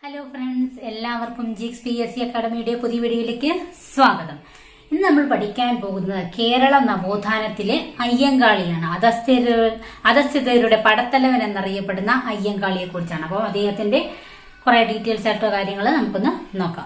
hello friends എല്ലാവർക്കും ജിക്സ് P S C അക്കാഡമിയുടെ പുതിയ വീഡിയോയിലേക്ക് സ്വാഗതം ഇന്ന് നമ്മൾ പഠിക്കാൻ പോകുന്നത് കേരള നവോത്ഥാനത്തിലെ അയ്യങ്കാളിയാണ് അധസ്ഥിത അധസ്ഥിതരുടെ പടത്തലവൻ എന്നറിയപ്പെടുന്ന അയ്യങ്കാളിയെ കുറിച്ചാണ് അപ്പോൾ അദ്ദേഹത്തിന്റെ കുറെ ഡീറ്റെയിൽസ് ആയിട്ടുള്ള കാര്യങ്ങൾ നമുക്കൊന്ന് നോക്കാം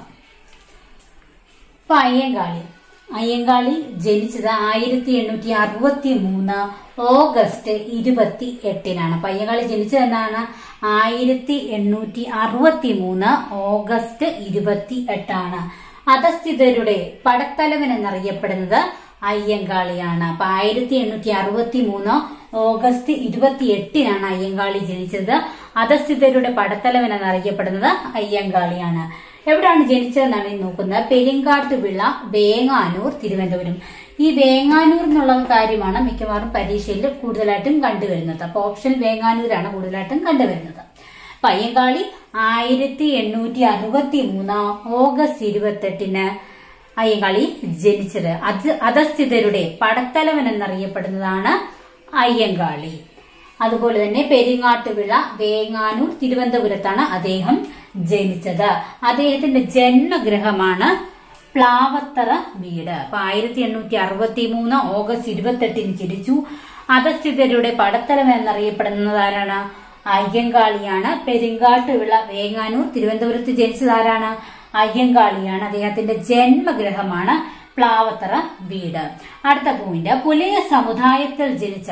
അപ്പൊ അയ്യങ്കാളി അയ്യങ്കാളി ജനിച്ചത് ആയിരത്തി എണ്ണൂറ്റി അറുപത്തി മൂന്ന് ഓഗസ്റ്റ് ഇരുപത്തി എട്ടിനാണ് അപ്പൊ അയ്യങ്കാളി ജനിച്ചത് എന്നാണ് ആയിരത്തി എണ്ണൂറ്റി അറുപത്തി മൂന്ന് ഓഗസ്റ്റ് ഇരുപത്തി എട്ടാണ് അധസ്ഥിതരുടെ പടത്തലവൻ എന്നറിയപ്പെടുന്നത് അയ്യങ്കാളിയാണ് അപ്പൊ ആയിരത്തി എണ്ണൂറ്റി അറുപത്തി മൂന്ന് ഓഗസ്റ്റ് ഇരുപത്തി എട്ടിനാണ് അയ്യങ്കാളി ജനിച്ചത് അധസ്ഥിതരുടെ പടത്തലവൻ എന്നറിയപ്പെടുന്നത് അയ്യങ്കാളിയാണ് എവിടെയാണ് ജനിച്ചതെന്നാണ് ഈ നോക്കുന്നത് പെരിങ്കാട്ടുപിള്ള വേങ്ങാനൂർ തിരുവനന്തപുരം ഈ വേങ്ങാനൂർ എന്നുള്ള കാര്യമാണ് മിക്കവാറും പരീക്ഷയിൽ കൂടുതലായിട്ടും കണ്ടുവരുന്നത് അപ്പൊ ഓപ്ഷൻ വേങ്ങാനൂരാണ് കൂടുതലായിട്ടും കണ്ടുവരുന്നത് പയ്യങ്കാളി ആയിരത്തി എണ്ണൂറ്റി അറുപത്തി മൂന്ന് ഓഗസ്റ്റ് ഇരുപത്തെട്ടിന് അയ്യങ്കാളി ജനിച്ചത് അത് അധസ്ഥിതരുടെ പടത്തലവൻ എന്നറിയപ്പെടുന്നതാണ് അയ്യങ്കാളി അതുപോലെ തന്നെ പെരിങ്ങാട്ടുവിള വേങ്ങാനൂർ തിരുവനന്തപുരത്താണ് അദ്ദേഹം ജനിച്ചത് അദ്ദേഹത്തിന്റെ ജന്മഗൃഹമാണ് പ്ലാവത്തറ വീട് അപ്പൊ ആയിരത്തി എണ്ണൂറ്റി അറുപത്തി മൂന്ന് ഓഗസ്റ്റ് ഇരുപത്തെട്ടിന് ജനിച്ചു അധസ്ഥിതരുടെ പടത്തലം എന്നറിയപ്പെടുന്നത് ആരാണ് അയ്യങ്കാളിയാണ് പെരിങ്കാട്ടുവിള വേങ്ങാനൂർ തിരുവനന്തപുരത്ത് ജനിച്ചത് ആരാണ് അയ്യങ്കാളിയാണ് അദ്ദേഹത്തിന്റെ ജന്മഗൃഹമാണ് പ്ലാവത്തറ വീട് അടുത്ത പോയിന്റ് പുലയ സമുദായത്തിൽ ജനിച്ച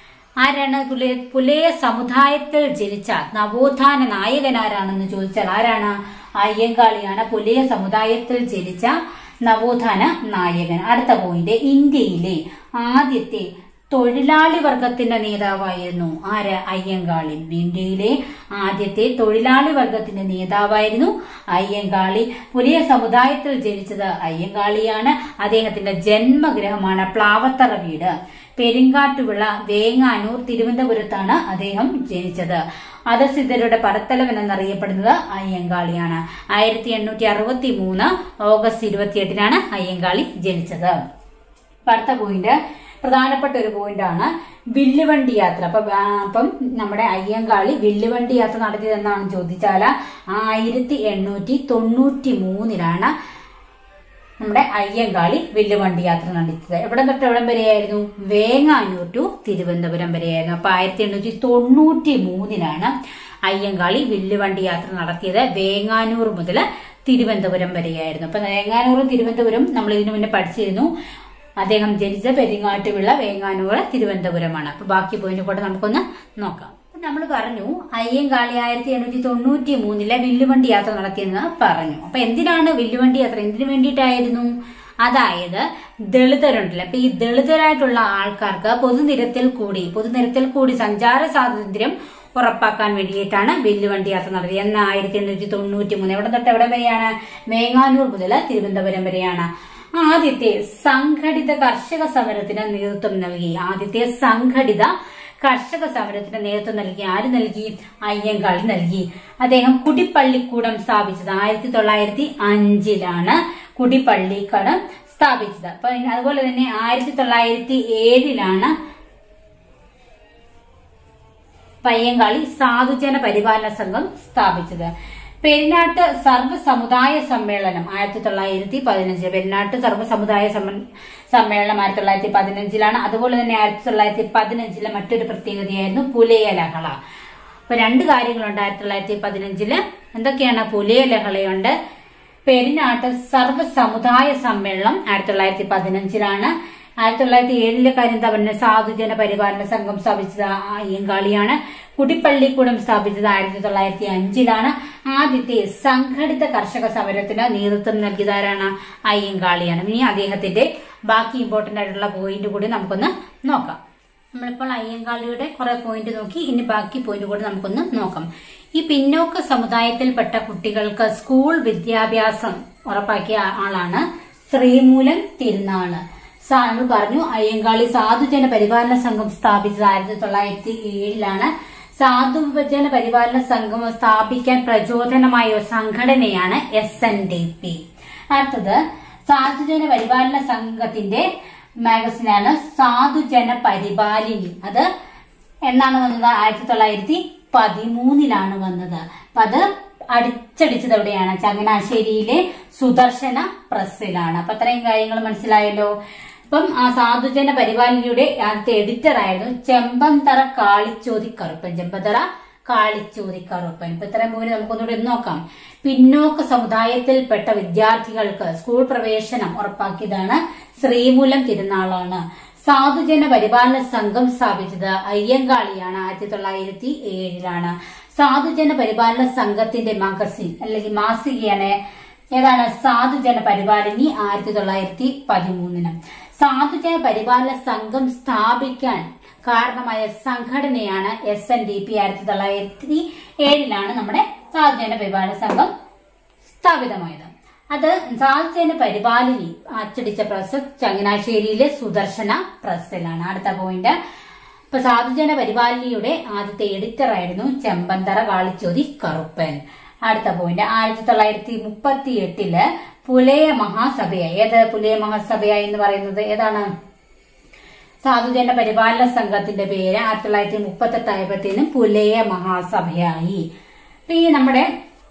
ആരാണ് പുലയ പുലയ സമുദായത്തിൽ ജനിച്ച നവോത്ഥാന നായകൻ ആരാണെന്ന് ചോദിച്ചാൽ ആരാണ് അയ്യങ്കാളിയാണ് പുലയ സമുദായത്തിൽ ജനിച്ച നവോത്ഥാന നായകൻ അടുത്ത പോയിന്റ് ഇന്ത്യയിലെ ആദ്യത്തെ തൊഴിലാളി വർഗത്തിന്റെ നേതാവായിരുന്നു ആര് അയ്യങ്കാളി ഇന്ത്യയിലെ ആദ്യത്തെ തൊഴിലാളി വർഗത്തിന്റെ നേതാവായിരുന്നു അയ്യങ്കാളി പുലിയ സമുദായത്തിൽ ജനിച്ചത് അയ്യങ്കാളിയാണ് അദ്ദേഹത്തിന്റെ ജന്മഗൃഹമാണ് പ്ലാവത്തറ വീട് പെരിങ്കാട്ടുവിള വേങ്ങാനൂർ തിരുവനന്തപുരത്താണ് അദ്ദേഹം ജനിച്ചത് അധസ്ഥിതരുടെ പടത്തലവൻ എന്നറിയപ്പെടുന്നത് അയ്യങ്കാളിയാണ് ആയിരത്തി എണ്ണൂറ്റി അറുപത്തി മൂന്ന് ഓഗസ്റ്റ് ഇരുപത്തിയെട്ടിനാണ് അയ്യങ്കാളി ജനിച്ചത് അടുത്ത പോയിന്റ് പ്രധാനപ്പെട്ട ഒരു പോയിന്റാണ് വില്ലുവണ്ടി യാത്ര അപ്പൊ ആ, അപ്പം നമ്മുടെ അയ്യങ്കാളി വില്ലുവണ്ടി യാത്ര നടത്തിയത് എന്നാണ് ചോദിച്ചാൽ ആയിരത്തി എണ്ണൂറ്റി തൊണ്ണൂറ്റി മൂന്നിലാണ് നമ്മുടെ അയ്യങ്കാളി വില്ലുവണ്ടി യാത്ര നടത്തിയത് എവിടെ തൊട്ട് എവിടം വരെയായിരുന്നു വേങ്ങാനൂർ ടു തിരുവനന്തപുരം വരെയായിരുന്നു അപ്പൊ ആയിരത്തി എണ്ണൂറ്റി തൊണ്ണൂറ്റി മൂന്നിലാണ് അയ്യങ്കാളി വില്ലുവണ്ടി യാത്ര നടത്തിയത് വേങ്ങാനൂർ മുതൽ തിരുവനന്തപുരം വരെയായിരുന്നു അപ്പൊ വേങ്ങാനൂറും തിരുവനന്തപുരം നമ്മൾ ഇതിനു മുന്നേ പഠിച്ചിരുന്നു അദ്ദേഹം ജനിച്ച പെരിങ്ങാട്ടുവിള വേങ്ങാനൂർ തിരുവനന്തപുരമാണ് അപ്പൊ ബാക്കി പോയിന്റ് കൂടെ നമുക്കൊന്ന് നോക്കാം നമ്മൾ പറഞ്ഞു അയ്യങ്കാളി ആയിരത്തി എണ്ണൂറ്റി തൊണ്ണൂറ്റി മൂന്നിലെ വില്ലുവണ്ടി യാത്ര നടത്തിയെന്ന് പറഞ്ഞു അപ്പൊ എന്തിനാണ് വില്ലുവണ്ടി യാത്ര എന്തിനു വേണ്ടിയിട്ടായിരുന്നു അതായത് ദളിതരുണ്ടല്ലോ അപ്പൊ ഈ ദളിതരായിട്ടുള്ള ആൾക്കാർക്ക് പൊതുനിരത്തിൽ കൂടി പൊതുനിരത്തിൽ കൂടി സഞ്ചാര സ്വാതന്ത്ര്യം ഉറപ്പാക്കാൻ വേണ്ടിയിട്ടാണ് വില്ലുവണ്ടി യാത്ര നടത്തിയത് എന്ന് ആയിരത്തി എണ്ണൂറ്റി തൊണ്ണൂറ്റി മൂന്ന് എവിടെ തൊട്ട് എവിടെ വരെയാണ് മേങ്ങാനൂർ മുതൽ തിരുവനന്തപുരം വരെയാണ് ആദ്യത്തെ സംഘടിത കർഷക സമരത്തിന് നേതൃത്വം നൽകി ആദ്യത്തെ സംഘടിത കർഷക സമരത്തിന് നേതൃത്വം നൽകി ആര് നൽകി അയ്യങ്കാളി നൽകി അദ്ദേഹം കുടിപ്പള്ളിക്കൂടം സ്ഥാപിച്ചത് ആയിരത്തി തൊള്ളായിരത്തി അഞ്ചിലാണ് കുടിപ്പള്ളിക്കടം സ്ഥാപിച്ചത് അപ്പൊ അതുപോലെ തന്നെ ആയിരത്തി തൊള്ളായിരത്തി ഏഴിലാണ് പയ്യങ്കാളി സാധുജന പരിപാലന സംഘം സ്ഥാപിച്ചത് പെരിനാട്ട് സർവ്വ സമുദായ സമ്മേളനം ആയിരത്തി തൊള്ളായിരത്തി പതിനഞ്ച് പെരിനാട്ട് സർവ്വ സമുദായ സമ്മ- സമ്മേളനം ആയിരത്തി തൊള്ളായിരത്തി പതിനഞ്ചിലാണ് അതുപോലെ തന്നെ ആയിരത്തി തൊള്ളായിരത്തി പതിനഞ്ചിലെ മറ്റൊരു പ്രത്യേകതയായിരുന്നു പുലയ ലഹള അപ്പൊ രണ്ട് കാര്യങ്ങളുണ്ട് ആയിരത്തി തൊള്ളായിരത്തി പതിനഞ്ചില് എന്തൊക്കെയാണ് പുലയ ലഹളയുണ്ട് പെരിനാട്ട് സർവ്വ സമുദായ സമ്മേളനം ആയിരത്തി തൊള്ളായിരത്തി പതിനഞ്ചിലാണ് ആയിരത്തി തൊള്ളായിരത്തി ഏഴിലെ കാര്യം എന്താ പറഞ്ഞത് സാധുജന പരിപാലന സംഘം സ്ഥാപിച്ചത് അയ്യങ്കാളിയാണ് കുടിപ്പള്ളിക്കൂടം സ്ഥാപിച്ചത് ആയിരത്തി തൊള്ളായിരത്തി അഞ്ചിലാണ് ആദ്യത്തെ സംഘടിത കർഷക സമരത്തിന് നേതൃത്വം നൽകിയതാരാണ് അയ്യങ്കാളിയാണ് ഇനി അദ്ദേഹത്തിന്റെ ബാക്കി ഇമ്പോർട്ടന്റ് ആയിട്ടുള്ള പോയിന്റ് കൂടി നമുക്കൊന്ന് നോക്കാം നമ്മളിപ്പോൾ അയ്യങ്കാളിയുടെ കുറെ പോയിന്റ് നോക്കി ഇനി ബാക്കി പോയിന്റ് കൂടി നമുക്കൊന്ന് നോക്കാം ഈ പിന്നോക്ക സമുദായത്തിൽപ്പെട്ട കുട്ടികൾക്ക് സ്കൂൾ വിദ്യാഭ്യാസം ഉറപ്പാക്കിയ ആളാണ് ശ്രീമൂലം തിരുനാള് സാ- നമ്മൾ പറഞ്ഞു അയ്യങ്കാളി സാധുജന പരിപാലന സംഘം സ്ഥാപിച്ചത് ആയിരത്തി തൊള്ളായിരത്തി ഏഴിലാണ് സാധുജന പരിപാലന സംഘം സ്ഥാപിക്കാൻ പ്രചോദനമായ ഒരു സംഘടനയാണ് എസ് എൻ ഡി പി അടുത്തത് സാധുജന പരിപാലന സംഘത്തിന്റെ മാഗസിനാണ് സാധുജന പരിപാലിനി അത് എന്നാണ് വന്നത് ആയിരത്തി തൊള്ളായിരത്തി പതിമൂന്നിലാണ് വന്നത് അപ്പൊ അത് അടിച്ചടിച്ചത് എവിടെയാണ് ചങ്ങനാശ്ശേരിയിലെ സുദർശന പ്രസ്സിലാണ് അപ്പൊ അത്രയും കാര്യങ്ങൾ മനസ്സിലായല്ലോ അപ്പം ആ സാധുജന പരിപാലനയുടെ ആദ്യത്തെ എഡിറ്റർ ആയിരുന്നു ചെമ്പന്തറ കാളിച്ചോതി കറുപ്പൻ ചെമ്പന്തറ കാളിച്ചോതി കറുപ്പൻ ഇപ്പൊ ഇത്രയും മൂന്ന് നമുക്കൊന്നുകൂടി ഒന്ന് നോക്കാം പിന്നോക്ക സമുദായത്തിൽപ്പെട്ട വിദ്യാർത്ഥികൾക്ക് സ്കൂൾ പ്രവേശനം ഉറപ്പാക്കിയതാണ് ശ്രീമൂലം തിരുനാളാണ് സാധുജന പരിപാലന സംഘം സ്ഥാപിച്ചത് അയ്യങ്കാളിയാണ് ആയിരത്തി തൊള്ളായിരത്തി ഏഴിലാണ് സാധുജന പരിപാലന സംഘത്തിന്റെ മഗസിൻ അല്ലെങ്കിൽ മാസികയാണ് ഏതാണ് സാധുജന പരിപാലനി ആയിരത്തി തൊള്ളായിരത്തി പതിമൂന്നിന് സാധുജന പരിപാലന സംഘം സ്ഥാപിക്കാൻ കാരണമായ സംഘടനയാണ് എസ് എൻ ഡി പി ആയിരത്തി തൊള്ളായിരത്തി ഏഴിലാണ് നമ്മുടെ സാധുജന പരിപാലന സംഘം സ്ഥാപിതമായത് അത് സാധുജന പരിപാലിനി അച്ചടിച്ച പ്രസ് ചങ്ങനാശ്ശേരിയിലെ സുദർശന പ്രസ്സിലാണ് അടുത്ത പോയിന്റ് ഇപ്പൊ സാധുജന പരിപാലിനിയുടെ ആദ്യത്തെ എഡിറ്റർ ആയിരുന്നു ചെമ്പന്തറ കാളിച്ചോതി കറുപ്പൻ അടുത്ത പോയിന്റ് ആയിരത്തി തൊള്ളായിരത്തി മുപ്പത്തി എട്ടില് പുലയ മഹാസഭയ ഏത് പുലയ മഹാസഭയ എന്ന് പറയുന്നത് ഏതാണ് സാധുജന പരിപാലന സംഘത്തിന്റെ പേര് ആയിരത്തി തൊള്ളായിരത്തി മുപ്പത്തി എട്ടായപ്പോഴത്തേനും പുലയ മഹാസഭയായി അപ്പൊ ഈ നമ്മുടെ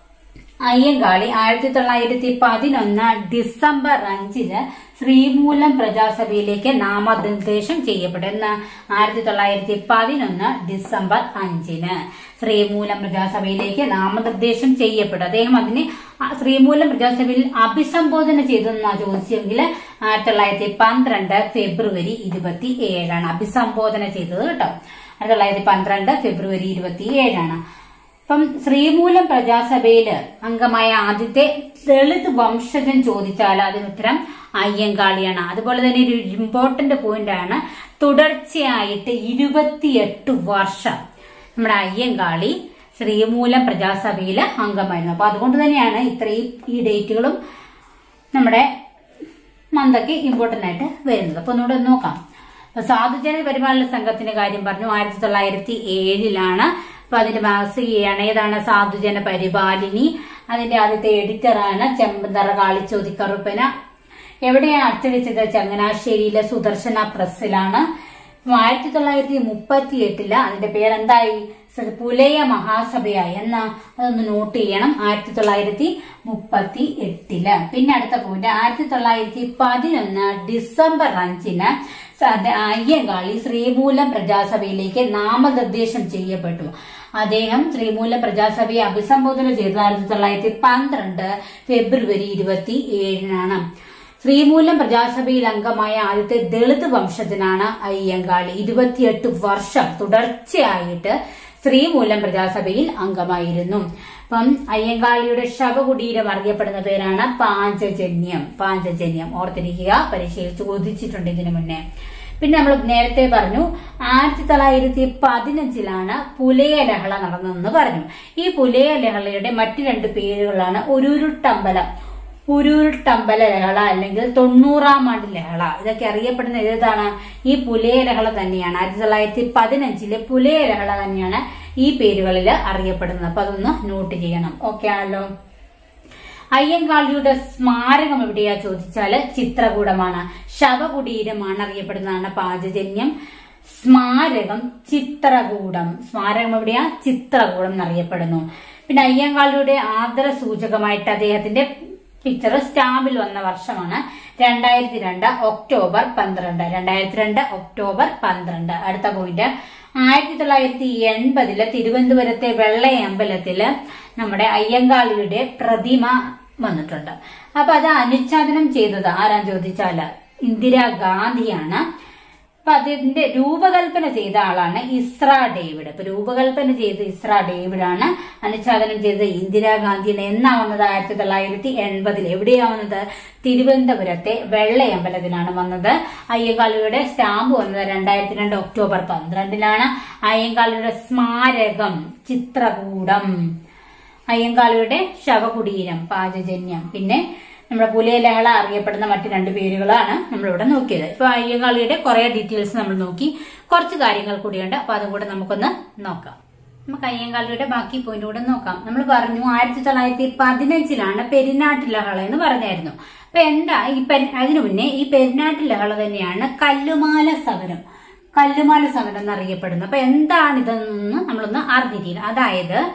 അയ്യങ്കാളി ആയിരത്തി തൊള്ളായിരത്തി പതിനൊന്ന് ഡിസംബർ അഞ്ചിന് ശ്രീമൂലം പ്രജാസഭയിലേക്ക് നാമനിർദ്ദേശം ചെയ്യപ്പെടുന്ന ആയിരത്തി തൊള്ളായിരത്തി പതിനൊന്ന് ഡിസംബർ അഞ്ചിന് ശ്രീമൂലം പ്രജാസഭയിലേക്ക് നാമനിർദ്ദേശം ചെയ്യപ്പെടും അദ്ദേഹം അതിന് ആ ശ്രീമൂലം പ്രജാസഭയിൽ അഭിസംബോധന ചെയ്തെന്നാ ചോദിച്ചെങ്കിൽ ആയിരത്തി തൊള്ളായിരത്തി പന്ത്രണ്ട് ഫെബ്രുവരി ഇരുപത്തി ഏഴാണ് അഭിസംബോധന ചെയ്തത് കേട്ടോ ആയിരത്തി തൊള്ളായിരത്തി പന്ത്രണ്ട് ഫെബ്രുവരി ഇരുപത്തി ഏഴാണ് അപ്പം ശ്രീമൂലം പ്രജാസഭയില് അംഗമായ ആദ്യത്തെ ദളിത് വംശജൻ ചോദിച്ചാൽ അതിന് ഉത്തരം അയ്യങ്കാളിയാണ് അതുപോലെ തന്നെ ഒരു ഇമ്പോർട്ടന്റ് പോയിന്റ് ആണ് തുടർച്ചയായിട്ട് ഇരുപത്തിയെട്ട് വർഷം നമ്മുടെ അയ്യങ്കാളി ശ്രീമൂലം പ്രജാസഭയിലെ അംഗമായിരുന്നു അപ്പൊ അതുകൊണ്ട് തന്നെയാണ് ഇത്രയും ഈ ഡേറ്റുകളും നമ്മുടെ മന്ദക്ക് ഇമ്പോർട്ടന്റ് ആയിട്ട് വരുന്നത് അപ്പൊ ഒന്നുകൂടെ ഒന്ന് നോക്കാം അപ്പൊ സാധുജന പരിപാലന സംഘത്തിന്റെ കാര്യം പറഞ്ഞു ആയിരത്തി തൊള്ളായിരത്തി ഏഴിലാണ് അപ്പൊ അതിന്റെ മാസികയാണ് ഏതാണ് സാധുജന പരിപാലിനി അതിന്റെ ആദ്യത്തെ എഡിറ്ററാണ് ചെമ്പന്തറ കാളിച്ചോതി കറുപ്പന എവിടെയാണ് അച്ചടിച്ചത് ചങ്ങനാശ്ശേരിയിലെ സുദർശന പ്രസ്സിലാണ് ആയിരത്തി തൊള്ളായിരത്തി മുപ്പത്തി എട്ടില് അതിന്റെ പേരെന്തായി ശ്രീ പുലയ മഹാസഭയായി എന്നാ അതൊന്ന് നോട്ട് ചെയ്യണം ആയിരത്തി തൊള്ളായിരത്തി മുപ്പത്തി എട്ടില് പിന്നെ അടുത്ത പോയിന്റ് ആയിരത്തി തൊള്ളായിരത്തി പതിനൊന്ന് ഡിസംബർ അഞ്ചിന് സ- അയ്യങ്കാളി ശ്രീമൂലം പ്രജാസഭയിലേക്ക് നാമനിർദ്ദേശം ചെയ്യപ്പെട്ടു അദ്ദേഹം ശ്രീമൂലം പ്രജാസഭയെ അഭിസംബോധന ചെയ്തത് ആയിരത്തി തൊള്ളായിരത്തി പന്ത്രണ്ട് ഫെബ്രുവരി ഇരുപത്തി ഏഴിനാണ് ശ്രീമൂലം പ്രജാസഭയിൽ അംഗമായ ആദ്യത്തെ ദളിത് വംശജനാണ് അയ്യങ്കാളി ഇരുപത്തിയെട്ട് വർഷം തുടർച്ചയായിട്ട് ശ്രീമൂലം പ്രജാസഭയിൽ അംഗമായിരുന്നു അപ്പം അയ്യങ്കാളിയുടെ ശവകുടീരം അറിയപ്പെടുന്ന പേരാണ് പാഞ്ചജന്യം പാഞ്ചജന്യം ഓർത്തിരിക്കുക പരീക്ഷയിൽ ചോദിച്ചിട്ടുണ്ട് ഇതിനു മുന്നേ പിന്നെ നമ്മൾ നേരത്തെ പറഞ്ഞു ആയിരത്തി തൊള്ളായിരത്തി പതിനഞ്ചിലാണ് പുലയ ലഹള നടന്നതെന്ന് പറഞ്ഞു ഈ പുലയ ലഹളയുടെ മറ്റു രണ്ട് പേരുകളാണ് ഒരുരുട്ടമ്പലം ഉരുട്ടമ്പല ലഹള അല്ലെങ്കിൽ തൊണ്ണൂറാം ആണ്ട് ലഹള ഇതൊക്കെ അറിയപ്പെടുന്ന ഏതാണ് ഈ പുലയ ലഹള തന്നെയാണ് ആയിരത്തി തൊള്ളായിരത്തി പതിനഞ്ചിലെ പുലയ ലഹള തന്നെയാണ് ഈ പേരുകളിൽ അറിയപ്പെടുന്നത് അപ്പൊ അതൊന്ന് നോട്ട് ചെയ്യണം ഓക്കെ ആണല്ലോ അയ്യങ്കാളിയുടെ സ്മാരകം എവിടെയാ ചോദിച്ചാല് ചിത്രകൂടമാണ് ശവകുടീരമാണ് അറിയപ്പെടുന്നതാണ് പാചജന്യം സ്മാരകം ചിത്രകൂടം സ്മാരകം എവിടെയാ ചിത്രകൂടം എന്നറിയപ്പെടുന്നു പിന്നെ അയ്യങ്കാളിയുടെ ആദര സൂചകമായിട്ട് അദ്ദേഹത്തിന്റെ പിക്ചർ സ്റ്റാമ്പിൽ വന്ന വർഷമാണ് രണ്ടായിരത്തി രണ്ട് ഒക്ടോബർ പന്ത്രണ്ട് രണ്ടായിരത്തി രണ്ട് ഒക്ടോബർ പന്ത്രണ്ട് അടുത്ത പോയിന്റ് ആയിരത്തി തൊള്ളായിരത്തി എൺപതില് തിരുവനന്തപുരത്തെ വെള്ളയമ്പലത്തില് നമ്മുടെ അയ്യങ്കാളിയുടെ പ്രതിമ വന്നിട്ടുണ്ട് അപ്പൊ അത് അനുച്ഛാദനം ചെയ്തത് ആരാന്ന് ചോദിച്ചാല് ഇന്ദിരാഗാന്ധിയാണ് അപ്പൊ അതിന്റെ രൂപകൽപ്പന ചെയ്ത ആളാണ് ഇസ്ര ഡേവിഡ് അപ്പൊ രൂപകൽപ്പന ചെയ്ത ഇസ്ര ഡേവിഡ് ആണ് അനുച്ഛാദനം ചെയ്തത് ഇന്ദിരാഗാന്ധിയാണ് എന്നാ വന്നത് ആയിരത്തി തൊള്ളായിരത്തി എൺപതിൽ എവിടെയാ വന്നത് തിരുവനന്തപുരത്തെ വെള്ളയമ്പലത്തിലാണ് വന്നത് അയ്യങ്കാളിയുടെ സ്റ്റാമ്പ് വന്നത് രണ്ടായിരത്തി രണ്ട് ഒക്ടോബർ പന്ത്രണ്ടിനാണ് അയ്യങ്കാളിയുടെ സ്മാരകം ചിത്രകൂടം അയ്യങ്കാളിയുടെ ശവകുടീരം പാചജന്യം പിന്നെ നമ്മുടെ പുലിയ ലഹള അറിയപ്പെടുന്ന മറ്റു രണ്ട് പേരുകളാണ് നമ്മളിവിടെ നോക്കിയത് ഇപ്പൊ അയ്യങ്കാളിയുടെ കുറെ ഡീറ്റെയിൽസ് നമ്മൾ നോക്കി കുറച്ച് കാര്യങ്ങൾ കൂടിയുണ്ട് അപ്പൊ അതും കൂടെ നമുക്കൊന്ന് നോക്കാം നമുക്ക് അയ്യങ്കാളിയുടെ ബാക്കി പോയിന്റ് കൂടെ നോക്കാം നമ്മൾ പറഞ്ഞു ആയിരത്തി തൊള്ളായിരത്തി പതിനഞ്ചിലാണ് പെരിനാട്ട് ലഹള എന്ന് പറഞ്ഞായിരുന്നു അപ്പൊ എന്താ ഈ പെരി- അതിനു മുന്നേ ഈ പെരിനാട്ട് ലഹള തന്നെയാണ് കല്ലുമാല സമരം കല്ലുമാല സമരം എന്നറിയപ്പെടുന്നത് അപ്പൊ എന്താണ് ഇതെന്ന് നമ്മളൊന്ന് അറിഞ്ഞിരിക്കണം അതായത്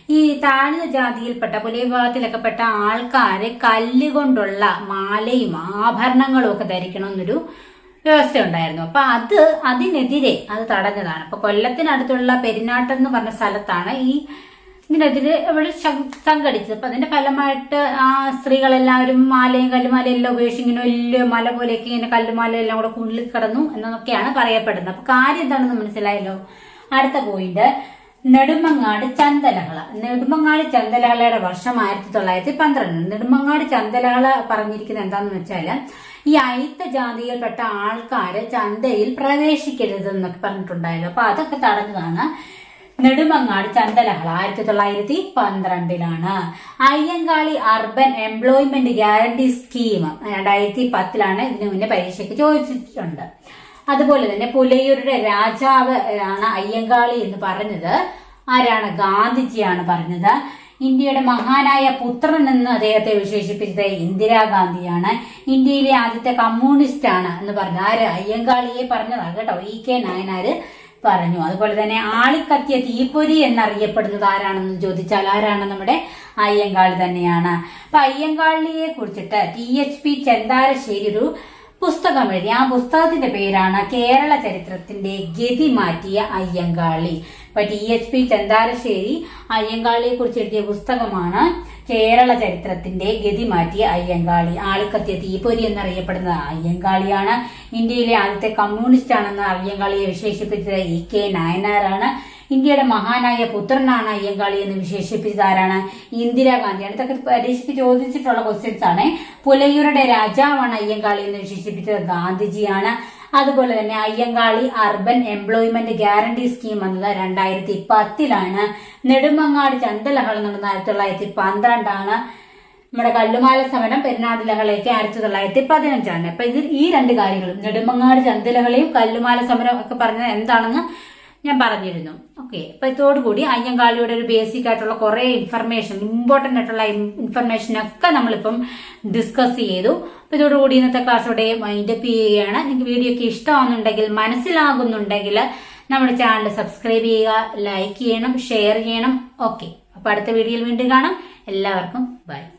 ഈ താഴ്ന്ന ജാതിയിൽപ്പെട്ട പുലയ വിഭാഗത്തിലൊക്കെ പെട്ട ആൾക്കാര് കല്ലുകൊണ്ടുള്ള മാലയും ആഭരണങ്ങളും ഒക്കെ ധരിക്കണമെന്നൊരു വ്യവസ്ഥ ഉണ്ടായിരുന്നു അപ്പൊ അത് അതിനെതിരെ അത് തടഞ്ഞതാണ് അപ്പൊ കൊല്ലത്തിനടുത്തുള്ള പെരിനാട്ടം എന്ന് പറഞ്ഞ സ്ഥലത്താണ് ഈ ഇതിനെതിരെ ഇവിടെ ശം- സംഘടിച്ചത് അപ്പൊ അതിന്റെ ഫലമായിട്ട് ആ സ്ത്രീകളെല്ലാവരും മാലയും കല്ലുമാലയും എല്ലാം ഉപേക്ഷിച്ച് ഇങ്ങനെ വലിയ മല പോലെയൊക്കെ ഇങ്ങനെ കല്ലുമാല എല്ലാം കൂടെ കുണ്ടിൽ കിടന്നു എന്നൊക്കെയാണ് പറയപ്പെടുന്നത് അപ്പൊ കാര്യം എന്താണെന്ന് മനസ്സിലായല്ലോ അടുത്ത പോയിന്റ് നെടുമങ്ങാട് ചന്തലകള നെടുമങ്ങാട് ചന്തലകളയുടെ വർഷം ആയിരത്തി തൊള്ളായിരത്തി പന്ത്രണ്ട് നെടുമങ്ങാട് ചന്തലകള പറഞ്ഞിരിക്കുന്നത് എന്താന്ന് വെച്ചാല് ഈ അയിത്ത ജാതിയിൽപ്പെട്ട ആൾക്കാര് ചന്തയിൽ പ്രവേശിക്കരുതെന്നൊക്കെ പറഞ്ഞിട്ടുണ്ടായിരുന്നു അപ്പൊ അതൊക്കെ തടഞ്ഞതാണ് നെടുമങ്ങാട് ചന്തലഹള ആയിരത്തി തൊള്ളായിരത്തി പന്ത്രണ്ടിലാണ് Ayyankali urban employment guarantee scheme രണ്ടായിരത്തി പത്തിലാണ് ഇതിനു മുന്നേ പരീക്ഷയ്ക്ക് ചോദിച്ചിട്ടുണ്ട് അതുപോലെ തന്നെ പുലയൂരുടെ രാജാവ് ആണ് അയ്യങ്കാളി എന്ന് പറഞ്ഞത് ആരാണ് ഗാന്ധിജിയാണ് പറഞ്ഞത് ഇന്ത്യയുടെ മഹാനായ പുത്രൻ എന്ന് അദ്ദേഹത്തെ വിശേഷിപ്പിച്ചത് ഇന്ദിരാഗാന്ധിയാണ് ഇന്ത്യയിലെ ആദ്യത്തെ കമ്മ്യൂണിസ്റ്റ് ആണ് എന്ന് പറഞ്ഞ ആര് അയ്യങ്കാളിയെ പറഞ്ഞതാണ് കേട്ടോ ഇ കെ നായനാര് പറഞ്ഞു അതുപോലെ തന്നെ ആളിക്കത്തിയ തീപ്പൊരി എന്നറിയപ്പെടുന്നത് ആരാണെന്ന് ചോദിച്ചാൽ ആരാണ് നമ്മുടെ അയ്യങ്കാളി തന്നെയാണ് അപ്പൊ അയ്യങ്കാളിയെ കുറിച്ചിട്ട് ടി എച്ച് പി ചെന്താരശ്ശേരി ഒരു പുസ്തകം എഴുതി ആ പുസ്തകത്തിന്റെ പേരാണ് കേരള ചരിത്രത്തിന്റെ ഗതി മാറ്റിയ അയ്യങ്കാളി അപ്പൊ ടി എച്ച് പി ചെന്താരശ്ശേരി അയ്യങ്കാളിയെ കുറിച്ച് എഴുതിയ പുസ്തകമാണ് കേരള ചരിത്രത്തിന്റെ ഗതി മാറ്റിയ അയ്യങ്കാളി ആളിക്കത്തിയ തീപ്പൊരി എന്നറിയപ്പെടുന്നത് അയ്യങ്കാളിയാണ് ഇന്ത്യയിലെ ആദ്യത്തെ കമ്മ്യൂണിസ്റ്റ് ആണെന്ന് അയ്യങ്കാളിയെ വിശേഷിപ്പിച്ചത് ഇ കെ നായനാറാണ് ഇന്ത്യയുടെ മഹാനായ പുത്രനാണ് അയ്യങ്കാളി എന്ന് വിശേഷിപ്പിച്ചത് ആരാണ് ഇന്ദിരാഗാന്ധിയാണ് ഇതൊക്കെ പരീക്ഷയ്ക്ക് ചോദിച്ചിട്ടുള്ള ക്വസ്റ്റ്യൻസ് ആണ് പുലയൂരുടെ രാജാവാണ് അയ്യങ്കാളി എന്ന് വിശേഷിപ്പിച്ചത് ഗാന്ധിജിയാണ് അതുപോലെ തന്നെ Ayyankali urban employment guarantee scheme വന്നത് രണ്ടായിരത്തി പത്തിലാണ് നെടുമങ്ങാട് ചന്തലഹള നടന്നത് ആയിരത്തി തൊള്ളായിരത്തി പന്ത്രണ്ടാണ് നമ്മുടെ കല്ലുമാല സമരം പെരുന്നാട് ലഹളയൊക്കെ ആയിരത്തി തൊള്ളായിരത്തി പതിനഞ്ചാണ് അപ്പൊ ഇതിൽ ഈ രണ്ട് കാര്യങ്ങളും നെടുമങ്ങാട് ചന്തലഹളയും കല്ലുമാല സമരം ഒക്കെ പറഞ്ഞത് എന്താണെന്ന് ഞാൻ പറഞ്ഞിരുന്നു ഓക്കെ അപ്പൊ ഇതോടുകൂടി അയ്യങ്കാളിയുടെ ഒരു ബേസിക് ആയിട്ടുള്ള കുറെ ഇൻഫർമേഷൻ ഇമ്പോർട്ടന്റ് ആയിട്ടുള്ള ഇൻഫർമേഷൻ ഒക്കെ നമ്മളിപ്പം ഡിസ്കസ് ചെയ്തു അപ്പൊ ഇതോടുകൂടി ഇന്നത്തെ ക്ലാസ് ഇവിടെ വൈൻഡപ്പ് ചെയ്യുകയാണ് നിങ്ങൾക്ക് വീഡിയോ ഒക്കെ ഇഷ്ടമാകുന്നുണ്ടെങ്കിൽ മനസ്സിലാകുന്നുണ്ടെങ്കിൽ നമ്മുടെ ചാനൽ സബ്സ്ക്രൈബ് ചെയ്യുക ലൈക്ക് ചെയ്യണം ഷെയർ ചെയ്യണം ഓക്കെ അപ്പൊ അടുത്ത വീഡിയോയിൽ വീണ്ടും കാണാം എല്ലാവർക്കും ബൈ